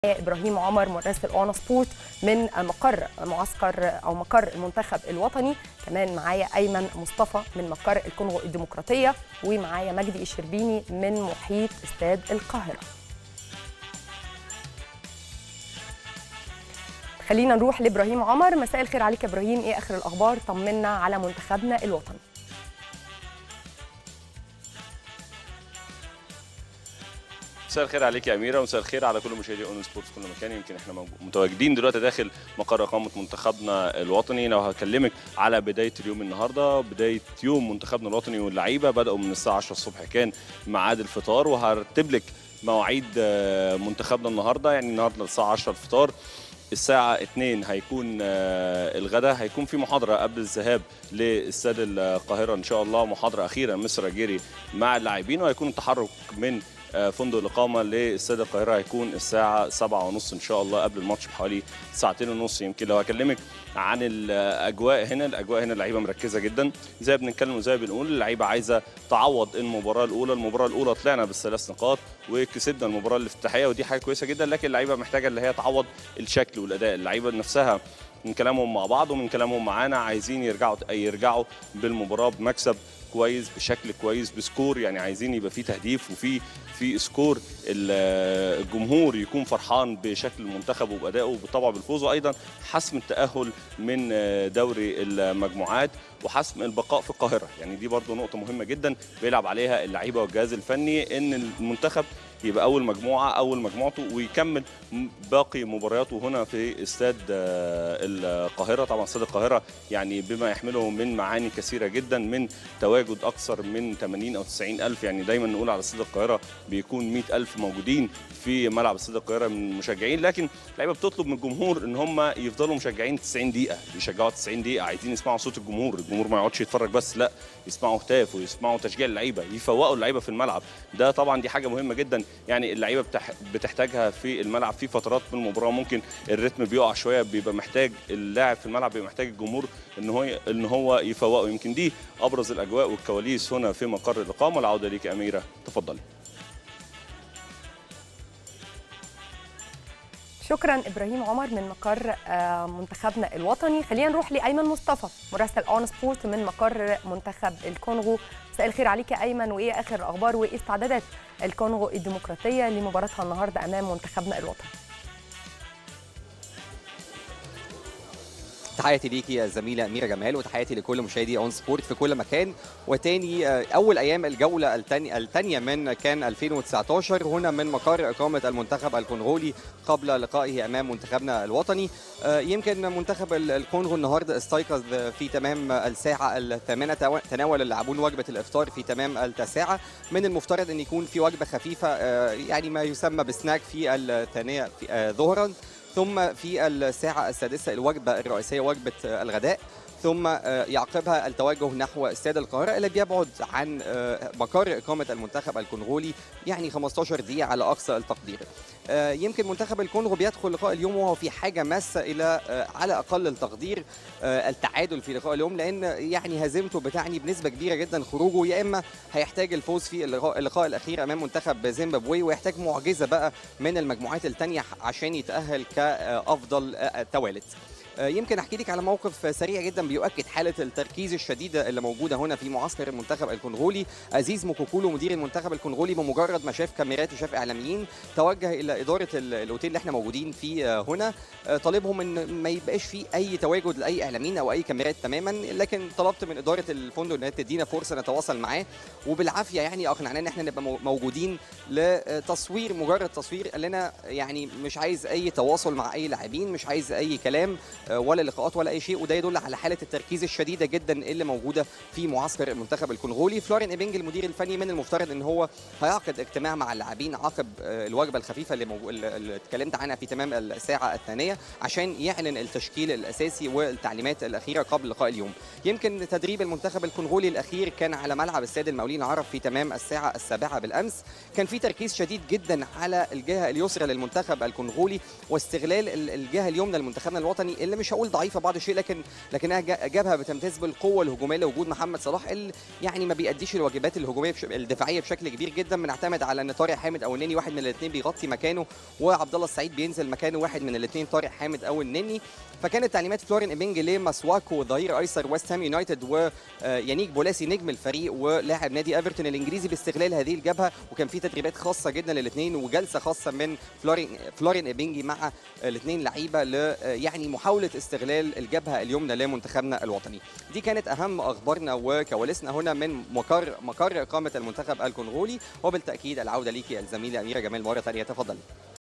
ابراهيم عمر مراسل اون سبورت من مقر معسكر او مقر المنتخب الوطني كمان معايا ايمن مصطفى من مقر الكونغو الديمقراطيه ومعايا مجدي الشربيني من محيط استاد القاهره خلينا نروح لابراهيم عمر مساء الخير عليك يا ابراهيم ايه اخر الاخبار طمنا على منتخبنا الوطني مساء الخير عليك يا اميره ومساء الخير على كل مشاهدي اون سبورتس كل مكان يمكن احنا متواجدين دلوقتي داخل مقر اقامه منتخبنا الوطني لو هكلمك على بدايه اليوم النهارده بدايه يوم منتخبنا الوطني واللعيبه بداوا من الساعه 10 الصبح كان ميعاد الفطار وهرتب لك مواعيد منتخبنا النهارده يعني النهارده الساعه 10 الفطار الساعة 2 هيكون الغداء هيكون في محاضرة قبل الذهاب لاستاد القاهرة إن شاء الله محاضرة أخيرة مصر جيري مع اللاعبين وهيكون التحرك من فندق الإقامة لاستاد القاهرة هيكون الساعة 7:30 إن شاء الله قبل الماتش بحوالي ساعتين ونص يمكن لو هكلمك عن الأجواء هنا الأجواء هنا اللعيبة مركزة جدا زي بنتكلم وزي بنقول اللعيبة عايزة تعوض المباراة الأولى المباراة الأولى طلعنا بالثلاث نقاط وكسبنا المباراة الافتتاحية ودي حاجة كويسة جدا لكن اللعيبة محتاجة اللي هي تعوض الشكل والأداء اللعيبة نفسها من كلامهم مع بعض ومن كلامهم معانا عايزين يرجعوا يرجعوا بالمباراة بمكسب كويس بشكل كويس بسكور يعني عايزين يبقى في تهديف وفي في سكور الجمهور يكون فرحان بشكل المنتخب وبادائه وبالطبع بالفوز وايضا حسم التاهل من دوري المجموعات وحسم البقاء في القاهره يعني دي برضو نقطه مهمه جدا بيلعب عليها اللعيبه والجهاز الفني ان المنتخب يبقى اول مجموعه اول مجموعته ويكمل باقي مبارياته هنا في استاد القاهره طبعا استاد القاهره يعني بما يحمله من معاني كثيره جدا من تواجد اكثر من 80 او 90 الف يعني دايما نقول على استاد القاهره بيكون 100 الف موجودين في ملعب استاد القاهره من المشجعين لكن اللعيبه بتطلب من الجمهور ان هم يفضلوا مشجعين 90 دقيقه بيشجعوا 90 دقيقه عايزين يسمعوا صوت الجمهور الجمهور ما يقعدش يتفرج بس لا يسمعوا هتاف ويسمعوا تشجيع اللعيبه يفوقوا اللعيبه في الملعب ده طبعا دي حاجه مهمه جدا يعني اللعيبه بتحتاجها في الملعب في فترات من المباراه ممكن الريتم بيقع شويه بيبقى محتاج اللاعب في الملعب بيبقى محتاج الجمهور ان هو ان هو يفوقه يمكن دي ابرز الاجواء والكواليس هنا في مقر الاقامه العوده ليك يا اميره تفضلي شكرا ابراهيم عمر من مقر منتخبنا الوطني خلينا نروح لايمن مصطفى مراسل اون سبورت من مقر منتخب الكونغو مساء الخير عليك يا ايمن وايه اخر الاخبار وايه استعدادات الكونغو الديمقراطيه لمباراتها النهارده امام منتخبنا الوطني تحياتي ليكي يا زميله اميره جمال وتحياتي لكل مشاهدي اون سبورت في كل مكان وتاني اول ايام الجوله الثانيه الثانيه من كان 2019 هنا من مقر اقامه المنتخب الكونغولي قبل لقائه امام منتخبنا الوطني يمكن منتخب الكونغو النهارده استيقظ في تمام الساعه الثامنه تناول اللاعبون وجبه الافطار في تمام التاسعه من المفترض ان يكون في وجبه خفيفه يعني ما يسمى بسناك في الثانيه ظهرا ثم في الساعة السادسة الوجبة الرئيسية وجبة الغداء ثم يعقبها التوجه نحو استاد القاهرة اللي بيبعد عن مقر إقامة المنتخب الكونغولي يعني 15 دقيقة على أقصى التقدير يمكن منتخب الكونغو بيدخل لقاء اليوم وهو في حاجة ماسة إلى على أقل التقدير التعادل في لقاء اليوم لأن يعني هزيمته بتعني بنسبة كبيرة جدا خروجه يا إما هيحتاج الفوز في اللقاء الأخير أمام منتخب زيمبابوي ويحتاج معجزة بقى من المجموعات الثانية عشان يتأهل كأفضل توالد يمكن احكي لك على موقف سريع جدا بيؤكد حاله التركيز الشديده اللي موجوده هنا في معسكر المنتخب الكونغولي عزيز موكوكولو مدير المنتخب الكونغولي بمجرد ما شاف كاميرات وشاف اعلاميين توجه الى اداره الاوتيل اللي احنا موجودين فيه هنا طالبهم ان ما يبقاش فيه اي تواجد لاي اعلاميين او اي كاميرات تماما لكن طلبت من اداره الفندق انها تدينا فرصه نتواصل معاه وبالعافيه يعني اقنعناه ان احنا نبقى موجودين لتصوير مجرد تصوير قال لنا يعني مش عايز اي تواصل مع اي لاعبين مش عايز اي كلام ولا لقاءات ولا اي شيء وده يدل على حاله التركيز الشديده جدا اللي موجوده في معسكر المنتخب الكونغولي فلورين ايبنج المدير الفني من المفترض ان هو هيعقد اجتماع مع اللاعبين عقب الوجبه الخفيفه اللي, مو... اللي اتكلمت عنها في تمام الساعه الثانيه عشان يعلن التشكيل الاساسي والتعليمات الاخيره قبل لقاء اليوم يمكن تدريب المنتخب الكونغولي الاخير كان على ملعب استاد المقاولين العرب في تمام الساعه السابعه بالامس كان في تركيز شديد جدا على الجهه اليسرى للمنتخب الكونغولي واستغلال الجهه اليمنى لمنتخبنا الوطني اللي اللي مش هقول ضعيفه بعض الشيء لكن لكنها جا- جابها بتمتاز بالقوه الهجوميه لوجود محمد صلاح اللي يعني ما بيأديش الواجبات الهجوميه بش... الدفاعيه بشكل كبير جدا بنعتمد على ان طارق حامد او النني واحد من الاثنين بيغطي مكانه وعبد الله السعيد بينزل مكانه واحد من الاثنين طارق حامد او النني فكانت تعليمات فلورين ايمينج لماسواكو ظهير ايسر ويست هام يونايتد ويانيك بولاسي نجم الفريق ولاعب نادي ايفرتون الانجليزي باستغلال هذه الجبهه وكان في تدريبات خاصه جدا للاثنين وجلسه خاصه من فلورين فلورين ايبينجي مع الاثنين لعيبه ل يعني محاوله استغلال الجبهه اليمنى لمنتخبنا الوطني دي كانت اهم اخبارنا وكواليسنا هنا من مقر مقر اقامه المنتخب الكونغولي وبالتاكيد العوده ليكي الزميله اميره جمال مره ثانيه تفضلي